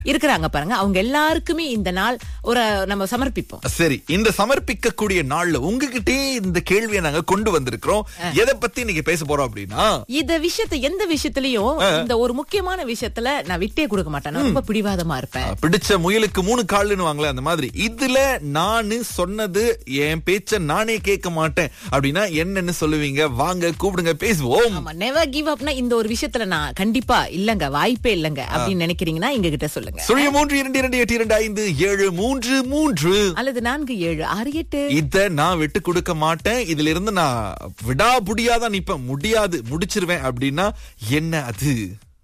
இருக்கிறாங்க பாருங்க அவங்க எல்லாருக்குமே இந்த நாள் ஒரு நம்ம சமர்ப்பிப்போம் சரி இந்த சமர்ப்பிக்க கூடிய நாள்ல உங்ககிட்டே இந்த கேள்வியை நாங்க கொண்டு வந்திருக்கிறோம் எதை பத்தி நீங்க பேச போறோம் அப்படின்னா இந்த விஷயத்த எந்த விஷயத்திலயும் இந்த ஒரு முக்கியமான விஷயத்துல நான் விட்டே கொடுக்க மாட்டேன் நான் ரொம்ப பிடிவாதமா இருப்பேன் பிடிச்ச முயலுக்கு மூணு கால்னு வாங்களே அந்த மாதிரி இதுல நானு சொன்னது என் பேச்ச நானே கேட்க மாட்டேன் அப்படின்னா என்னன்னு சொல்லுவீங்க வாங்க கூப்பிடுங்க பேசுவோம் ஆமா நெவர் கிவ் அப்னா இந்த ஒரு விஷயத்துல நான் கண்டிப்பா இல்லங்க வாய்ப்பே இல்லங்க அப்படின்னு நினைக்கிறீங்கன்னா எங்க கிட்ட சொல்லுங்க சுழிய மூன்று இரண்டு இரண்டு எட்டு இரண்டு ஐந்து ஏழு மூன்று மூன்று அல்லது நான்கு ஏழு ஆறு எட்டு இத நான் விட்டு கொடுக்க மாட்டேன் இதுல இருந்து நான் விடாபுடியாதான் நிப்பேன் முடியாது முடிச்சிருவேன் அப்படின்னா என்ன அது